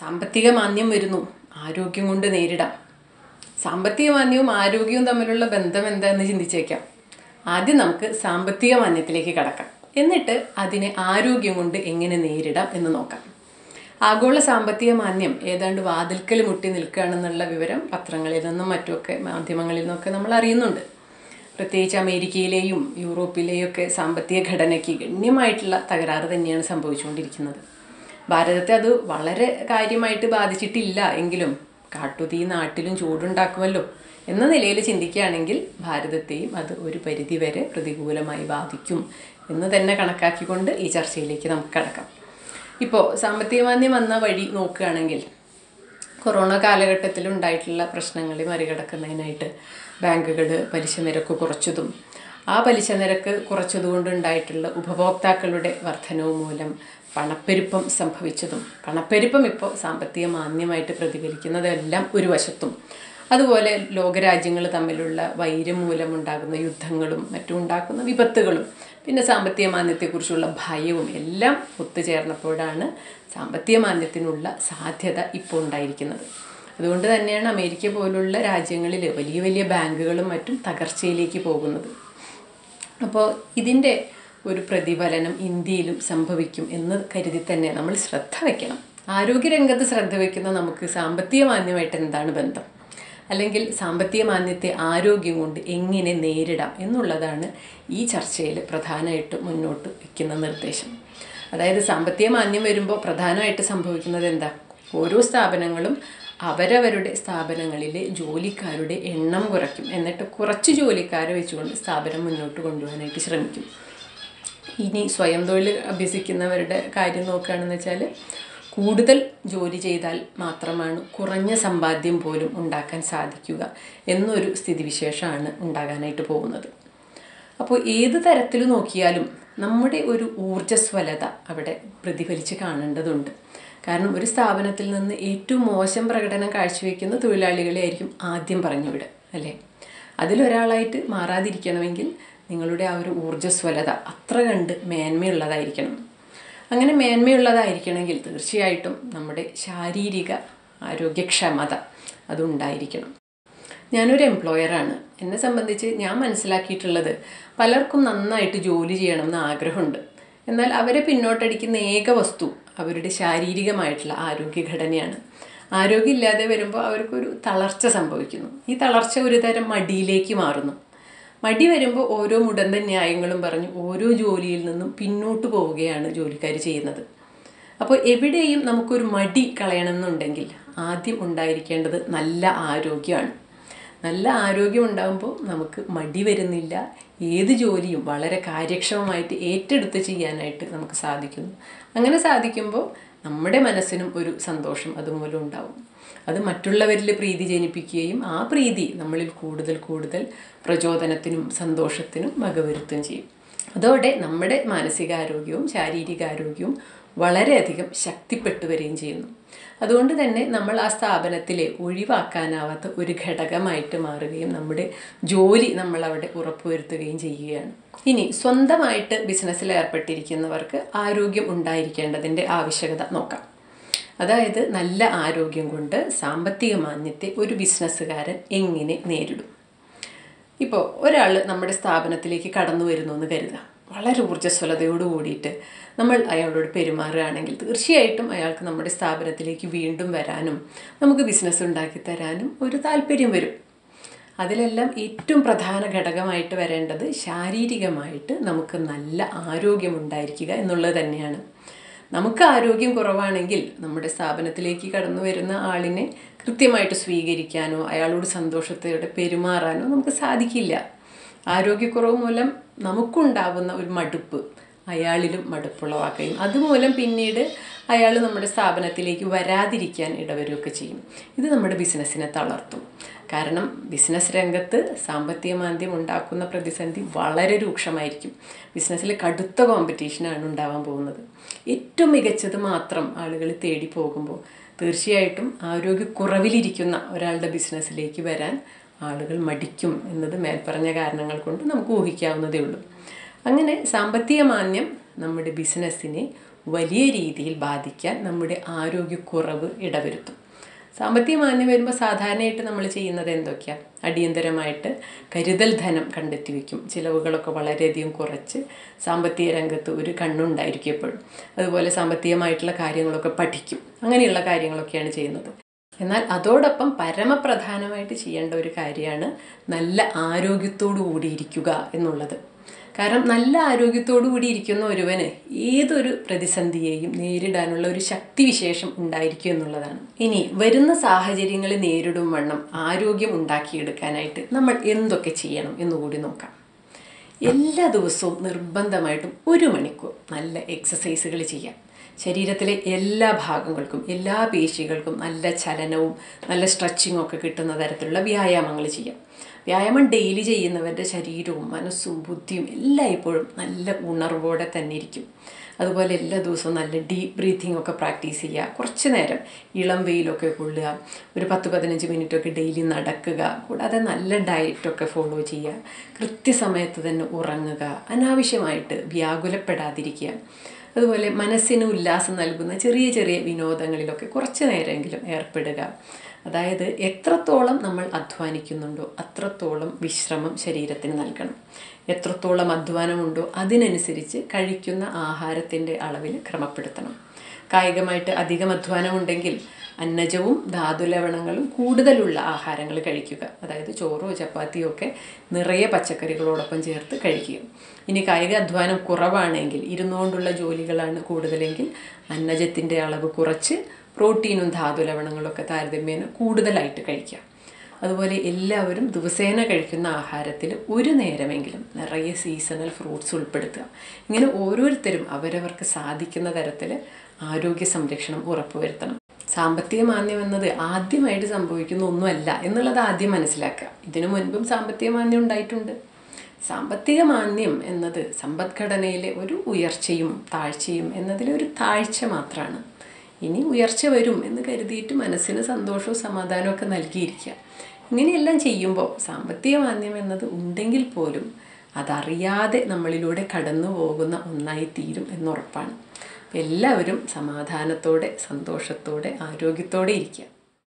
സാമ്പത്തിക മാന്ദ്യം വരുന്നു ആരോഗ്യം കൊണ്ട് നേരിടാം സാമ്പത്തിക മാന്ദ്യവും ആരോഗ്യവും തമ്മിലുള്ള ബന്ധം എന്താണെന്ന് ചിന്തിച്ചേക്കാം ആദ്യം നമുക്ക് സാമ്പത്തിക മാന്ദ്യത്തിലേക്ക് കടക്കാം എന്നിട്ട് അതിനെ ആരോഗ്യം കൊണ്ട് എങ്ങനെ നേരിടാം എന്ന് നോക്കാം ആഗോള സാമ്പത്തിക മാന്ദ്യം ഏതാണ്ട് വാതിൽക്കൽ മുട്ടി നിൽക്കുകയാണെന്നുള്ള വിവരം പത്രങ്ങളിൽ നിന്നും മറ്റുമൊക്കെ മാധ്യമങ്ങളിൽ നിന്നൊക്കെ നമ്മൾ അറിയുന്നുണ്ട് പ്രത്യേകിച്ച് അമേരിക്കയിലെയും യൂറോപ്പിലെയും ഒക്കെ സാമ്പത്തിക ഘടനയ്ക്ക് ഗണ്യമായിട്ടുള്ള തകരാറ് തന്നെയാണ് സംഭവിച്ചുകൊണ്ടിരിക്കുന്നത് ഭാരതത്തെ അത് വളരെ കാര്യമായിട്ട് ബാധിച്ചിട്ടില്ല എങ്കിലും കാട്ടുതീ നാട്ടിലും ചൂടുണ്ടാക്കുമല്ലോ എന്ന നിലയിൽ ചിന്തിക്കുകയാണെങ്കിൽ ഭാരതത്തെയും അത് ഒരു പരിധിവരെ പ്രതികൂലമായി ബാധിക്കും എന്ന് തന്നെ കണക്കാക്കിക്കൊണ്ട് ഈ ചർച്ചയിലേക്ക് നമുക്ക് കടക്കാം ഇപ്പോൾ സാമ്പത്തിക മാന്ദ്യം വന്ന വഴി നോക്കുകയാണെങ്കിൽ കൊറോണ കാലഘട്ടത്തിൽ ഉണ്ടായിട്ടുള്ള പ്രശ്നങ്ങളെ മറികടക്കുന്നതിനായിട്ട് ബാങ്കുകൾ പലിശ നിരക്ക് കുറച്ചതും ആ പലിശ നിരക്ക് കുറച്ചതുകൊണ്ട് ഉണ്ടായിട്ടുള്ള ഉപഭോക്താക്കളുടെ വർധനവ് മൂലം പണപ്പെരുപ്പം സംഭവിച്ചതും പണപ്പെരുപ്പം ഇപ്പോൾ സാമ്പത്തിക മാന്യമായിട്ട് പ്രതിഫലിക്കുന്നതെല്ലാം ഒരു വശത്തും അതുപോലെ ലോകരാജ്യങ്ങൾ തമ്മിലുള്ള വൈര്യം മൂലമുണ്ടാകുന്ന യുദ്ധങ്ങളും മറ്റും ഉണ്ടാക്കുന്ന വിപത്തുകളും പിന്നെ സാമ്പത്തിക മാന്ദ്യത്തെക്കുറിച്ചുള്ള ഭയവും എല്ലാം ഒത്തുചേർന്നപ്പോഴാണ് സാമ്പത്തിക മാന്ദ്യത്തിനുള്ള സാധ്യത ഇപ്പോൾ ഉണ്ടായിരിക്കുന്നത് അതുകൊണ്ട് തന്നെയാണ് അമേരിക്ക പോലുള്ള രാജ്യങ്ങളിൽ വലിയ വലിയ ബാങ്കുകളും മറ്റും തകർച്ചയിലേക്ക് പോകുന്നത് അപ്പോൾ ഇതിൻ്റെ ഒരു പ്രതിഫലനം ഇന്ത്യയിലും സംഭവിക്കും എന്ന് കരുതി തന്നെ നമ്മൾ ശ്രദ്ധ വയ്ക്കണം ആരോഗ്യരംഗത്ത് ശ്രദ്ധ വയ്ക്കുന്ന നമുക്ക് സാമ്പത്തിക മാന്യമായിട്ട് എന്താണ് ബന്ധം അല്ലെങ്കിൽ സാമ്പത്തിക മാന്യത്തെ ആരോഗ്യം കൊണ്ട് എങ്ങനെ നേരിടാം എന്നുള്ളതാണ് ഈ ചർച്ചയിൽ പ്രധാനമായിട്ട് മുന്നോട്ട് വയ്ക്കുന്ന നിർദ്ദേശം അതായത് സാമ്പത്തിക മാന്യം വരുമ്പോൾ പ്രധാനമായിട്ട് സംഭവിക്കുന്നത് എന്താ ഓരോ സ്ഥാപനങ്ങളും അവരവരുടെ സ്ഥാപനങ്ങളിലെ ജോലിക്കാരുടെ എണ്ണം കുറയ്ക്കും എന്നിട്ട് കുറച്ച് ജോലിക്കാരെ വെച്ചുകൊണ്ട് സ്ഥാപനം മുന്നോട്ട് കൊണ്ടുപോകാനായിട്ട് ശ്രമിക്കും ഇനി സ്വയം തൊഴിൽ അഭ്യസിക്കുന്നവരുടെ കാര്യം നോക്കുകയാണെന്ന് വെച്ചാൽ കൂടുതൽ ജോലി ചെയ്താൽ മാത്രമാണ് കുറഞ്ഞ സമ്പാദ്യം പോലും ഉണ്ടാക്കാൻ സാധിക്കുക എന്നൊരു സ്ഥിതിവിശേഷമാണ് ഉണ്ടാകാനായിട്ട് പോകുന്നത് അപ്പോൾ ഏത് തരത്തിൽ നോക്കിയാലും നമ്മുടെ ഒരു ഊർജ്ജസ്വലത അവിടെ പ്രതിഫലിച്ച് കാണേണ്ടതുണ്ട് കാരണം ഒരു സ്ഥാപനത്തിൽ നിന്ന് ഏറ്റവും മോശം പ്രകടനം കാഴ്ചവെക്കുന്ന തൊഴിലാളികളെ ആയിരിക്കും ആദ്യം പറഞ്ഞുവിടുക അല്ലേ അതിലൊരാളായിട്ട് മാറാതിരിക്കണമെങ്കിൽ നിങ്ങളുടെ ആ ഒരു ഊർജ്ജസ്വലത അത്ര കണ്ട് മേന്മയുള്ളതായിരിക്കണം അങ്ങനെ മേന്മയുള്ളതായിരിക്കണമെങ്കിൽ തീർച്ചയായിട്ടും നമ്മുടെ ശാരീരിക ആരോഗ്യക്ഷമത അതുണ്ടായിരിക്കണം ഞാനൊരു എംപ്ലോയറാണ് എന്നെ സംബന്ധിച്ച് ഞാൻ മനസ്സിലാക്കിയിട്ടുള്ളത് പലർക്കും നന്നായിട്ട് ജോലി ചെയ്യണം എന്ന് ആഗ്രഹമുണ്ട് എന്നാൽ അവരെ പിന്നോട്ടടിക്കുന്ന ഏക വസ്തു അവരുടെ ശാരീരികമായിട്ടുള്ള ആരോഗ്യഘടനയാണ് ആരോഗ്യമില്ലാതെ വരുമ്പോൾ അവർക്കൊരു തളർച്ച സംഭവിക്കുന്നു ഈ തളർച്ച ഒരു തരം മടിയിലേക്ക് മാറുന്നു മടി വരുമ്പോൾ ഓരോ മുടന്ത ന്യായങ്ങളും പറഞ്ഞ് ഓരോ ജോലിയിൽ നിന്നും പിന്നോട്ട് പോവുകയാണ് ജോലിക്കാർ ചെയ്യുന്നത് അപ്പോൾ എവിടെയും നമുക്കൊരു മടി കളയണമെന്നുണ്ടെങ്കിൽ ആദ്യം ഉണ്ടായിരിക്കേണ്ടത് നല്ല ആരോഗ്യമാണ് നല്ല ആരോഗ്യം ഉണ്ടാകുമ്പോൾ നമുക്ക് മടി വരുന്നില്ല ഏത് ജോലിയും വളരെ കാര്യക്ഷമമായിട്ട് ഏറ്റെടുത്ത് ചെയ്യാനായിട്ട് നമുക്ക് സാധിക്കുന്നു അങ്ങനെ സാധിക്കുമ്പോൾ നമ്മുടെ മനസ്സിനും ഒരു സന്തോഷം അതുമൂലം ഉണ്ടാവും അത് മറ്റുള്ളവരിൽ പ്രീതി ജനിപ്പിക്കുകയും ആ പ്രീതി നമ്മളിൽ കൂടുതൽ കൂടുതൽ പ്രചോദനത്തിനും സന്തോഷത്തിനും വകവരുത്തുകയും ചെയ്യും അതോടെ നമ്മുടെ മാനസികാരോഗ്യവും ശാരീരികാരോഗ്യവും വളരെയധികം ശക്തിപ്പെട്ടു വരികയും ചെയ്യുന്നു അതുകൊണ്ട് തന്നെ നമ്മൾ ആ സ്ഥാപനത്തിലെ ഒഴിവാക്കാനാവാത്ത ഒരു ഘടകമായിട്ട് മാറുകയും നമ്മുടെ ജോലി നമ്മൾ അവിടെ ഉറപ്പുവരുത്തുകയും ചെയ്യുകയാണ് ഇനി സ്വന്തമായിട്ട് ബിസിനസ്സിൽ ഏർപ്പെട്ടിരിക്കുന്നവർക്ക് ആരോഗ്യം ഉണ്ടായിരിക്കേണ്ടതിൻ്റെ ആവശ്യകത നോക്കാം അതായത് നല്ല ആരോഗ്യം കൊണ്ട് സാമ്പത്തിക മാന്യത്തെ ഒരു ബിസിനസ്സുകാരൻ എങ്ങനെ നേരിടും ഇപ്പോൾ ഒരാൾ നമ്മുടെ സ്ഥാപനത്തിലേക്ക് കടന്നു വരുന്നു എന്ന് കരുതാം വളരെ ഊർജ്ജസ്വലതയോട് കൂടിയിട്ട് നമ്മൾ അയാളോട് പെരുമാറുകയാണെങ്കിൽ തീർച്ചയായിട്ടും അയാൾക്ക് നമ്മുടെ സ്ഥാപനത്തിലേക്ക് വീണ്ടും വരാനും നമുക്ക് ബിസിനസ് ഉണ്ടാക്കി തരാനും ഒരു താല്പര്യം വരും അതിലെല്ലാം ഏറ്റവും പ്രധാന ഘടകമായിട്ട് വരേണ്ടത് ശാരീരികമായിട്ട് നമുക്ക് നല്ല ആരോഗ്യമുണ്ടായിരിക്കുക എന്നുള്ളത് തന്നെയാണ് നമുക്ക് ആരോഗ്യം കുറവാണെങ്കിൽ നമ്മുടെ സ്ഥാപനത്തിലേക്ക് കടന്നു വരുന്ന ആളിനെ കൃത്യമായിട്ട് സ്വീകരിക്കാനോ അയാളോട് സന്തോഷത്തോടെ പെരുമാറാനോ നമുക്ക് സാധിക്കില്ല ആരോഗ്യക്കുറവ് മൂലം നമുക്കുണ്ടാവുന്ന ഒരു മടുപ്പ് അയാളിലും മടുപ്പുളവാക്കുകയും അതുമൂലം പിന്നീട് അയാൾ നമ്മുടെ സ്ഥാപനത്തിലേക്ക് വരാതിരിക്കാൻ ഇടവരുകയൊക്കെ ചെയ്യും ഇത് നമ്മുടെ ബിസിനസ്സിനെ തളർത്തും കാരണം ബിസിനസ് രംഗത്ത് സാമ്പത്തിക മാന്ദ്യം ഉണ്ടാക്കുന്ന പ്രതിസന്ധി വളരെ രൂക്ഷമായിരിക്കും ബിസിനസ്സിൽ കടുത്ത കോമ്പറ്റീഷനാണ് ഉണ്ടാവാൻ പോകുന്നത് ഏറ്റവും മികച്ചത് മാത്രം ആളുകൾ തേടി പോകുമ്പോൾ തീർച്ചയായിട്ടും ആരോഗ്യക്കുറവിലിരിക്കുന്ന ഒരാളുടെ ബിസിനസ്സിലേക്ക് വരാൻ ആളുകൾ മടിക്കും എന്നത് മേൽപ്പറഞ്ഞ കാരണങ്ങൾ കൊണ്ട് നമുക്ക് ഊഹിക്കാവുന്നതേ ഉള്ളൂ അങ്ങനെ സാമ്പത്തിക മാന്യം നമ്മുടെ ബിസിനസ്സിനെ വലിയ രീതിയിൽ ബാധിക്കാൻ നമ്മുടെ ആരോഗ്യക്കുറവ് ഇടവരുത്തും സാമ്പത്തിക മാന്യം വരുമ്പോൾ സാധാരണയായിട്ട് നമ്മൾ ചെയ്യുന്നത് എന്തൊക്കെയാണ് അടിയന്തരമായിട്ട് കരുതൽ ധനം കണ്ടെത്തി വയ്ക്കും ചിലവുകളൊക്കെ വളരെയധികം കുറച്ച് സാമ്പത്തിക രംഗത്ത് ഒരു കണ്ണുണ്ടായിരിക്കും എപ്പോഴും അതുപോലെ സാമ്പത്തികമായിട്ടുള്ള കാര്യങ്ങളൊക്കെ പഠിക്കും അങ്ങനെയുള്ള കാര്യങ്ങളൊക്കെയാണ് ചെയ്യുന്നത് എന്നാൽ അതോടൊപ്പം പരമപ്രധാനമായിട്ട് ചെയ്യേണ്ട ഒരു കാര്യമാണ് നല്ല ആരോഗ്യത്തോടു കൂടി ഇരിക്കുക എന്നുള്ളത് കാരണം നല്ല ആരോഗ്യത്തോടു കൂടി ഇരിക്കുന്ന ഒരുവന് ഏതൊരു പ്രതിസന്ധിയെയും നേരിടാനുള്ള ഒരു ശക്തിവിശേഷം ഉണ്ടായിരിക്കും എന്നുള്ളതാണ് ഇനി വരുന്ന സാഹചര്യങ്ങളെ നേരിടും വണ്ണം ആരോഗ്യം ഉണ്ടാക്കിയെടുക്കാനായിട്ട് നമ്മൾ എന്തൊക്കെ ചെയ്യണം എന്നുകൂടി നോക്കാം എല്ലാ ദിവസവും നിർബന്ധമായിട്ടും ഒരു മണിക്കൂർ നല്ല എക്സസൈസുകൾ ചെയ്യാം ശരീരത്തിലെ എല്ലാ ഭാഗങ്ങൾക്കും എല്ലാ പേശികൾക്കും നല്ല ചലനവും നല്ല സ്ട്രെച്ചിങ്ങും ഒക്കെ കിട്ടുന്ന തരത്തിലുള്ള വ്യായാമങ്ങൾ ചെയ്യാം വ്യായാമം ഡെയിലി ചെയ്യുന്നവരുടെ ശരീരവും മനസ്സും ബുദ്ധിയും എല്ലായ്പ്പോഴും നല്ല ഉണർവോടെ തന്നെ ഇരിക്കും അതുപോലെ എല്ലാ ദിവസവും നല്ല ഡീപ്പ് ബ്രീത്തിങ് ഒക്കെ പ്രാക്ടീസ് ചെയ്യുക കുറച്ച് നേരം ഇളം വെയിലൊക്കെ കൊള്ളുക ഒരു പത്ത് പതിനഞ്ച് മിനിറ്റൊക്കെ ഡെയിലി നടക്കുക കൂടാതെ നല്ല ഡയറ്റൊക്കെ ഫോളോ ചെയ്യുക കൃത്യസമയത്ത് തന്നെ ഉറങ്ങുക അനാവശ്യമായിട്ട് വ്യാകുലപ്പെടാതിരിക്കുക അതുപോലെ മനസ്സിന് ഉല്ലാസം നൽകുന്ന ചെറിയ ചെറിയ വിനോദങ്ങളിലൊക്കെ കുറച്ച് നേരമെങ്കിലും ഏർപ്പെടുക അതായത് എത്രത്തോളം നമ്മൾ അധ്വാനിക്കുന്നുണ്ടോ അത്രത്തോളം വിശ്രമം ശരീരത്തിന് നൽകണം എത്രത്തോളം അധ്വാനമുണ്ടോ അതിനനുസരിച്ച് കഴിക്കുന്ന ആഹാരത്തിൻ്റെ അളവിൽ ക്രമപ്പെടുത്തണം കായികമായിട്ട് അധികം അധ്വാനമുണ്ടെങ്കിൽ അന്നജവും ധാതുലവണങ്ങളും കൂടുതലുള്ള ആഹാരങ്ങൾ കഴിക്കുക അതായത് ചോറോ ചപ്പാത്തിയോ ഒക്കെ നിറയെ പച്ചക്കറികളോടൊപ്പം ചേർത്ത് കഴിക്കുക ഇനി കായിക അധ്വാനം കുറവാണെങ്കിൽ ഇരുന്നുകൊണ്ടുള്ള ജോലികളാണ് കൂടുതലെങ്കിൽ അന്നജത്തിൻ്റെ അളവ് കുറച്ച് പ്രോട്ടീനും ധാതുലവണങ്ങളൊക്കെ താരതമ്യേന കൂടുതലായിട്ട് കഴിക്കാം അതുപോലെ എല്ലാവരും ദിവസേന കഴിക്കുന്ന ആഹാരത്തിൽ ഒരു നേരമെങ്കിലും നിറയെ സീസണൽ ഫ്രൂട്ട്സ് ഉൾപ്പെടുത്തുക ഇങ്ങനെ ഓരോരുത്തരും അവരവർക്ക് സാധിക്കുന്ന തരത്തിൽ ആരോഗ്യ സംരക്ഷണം ഉറപ്പുവരുത്തണം സാമ്പത്തിക മാന്ദ്യം എന്നത് ആദ്യമായിട്ട് സംഭവിക്കുന്ന ഒന്നുമല്ല എന്നുള്ളത് ആദ്യം മനസ്സിലാക്കുക ഇതിനു മുൻപും സാമ്പത്തിക മാന്ദ്യം ഉണ്ടായിട്ടുണ്ട് സാമ്പത്തിക മാന്ദ്യം എന്നത് സമ്പദ്ഘടനയിലെ ഒരു ഉയർച്ചയും താഴ്ചയും എന്നതിലെ ഒരു താഴ്ച മാത്രമാണ് ഇനി ഉയർച്ച വരും എന്ന് കരുതിയിട്ട് മനസ്സിന് സന്തോഷവും സമാധാനവും ഒക്കെ നൽകിയിരിക്കുക ഇങ്ങനെയെല്ലാം ചെയ്യുമ്പോൾ സാമ്പത്തിക മാന്ദ്യം എന്നത് ഉണ്ടെങ്കിൽ പോലും അതറിയാതെ നമ്മളിലൂടെ കടന്നു പോകുന്ന ഒന്നായി തീരും എന്നുറപ്പാണ് എല്ലാവരും സമാധാനത്തോടെ സന്തോഷത്തോടെ ആരോഗ്യത്തോടെ ഇരിക്കുക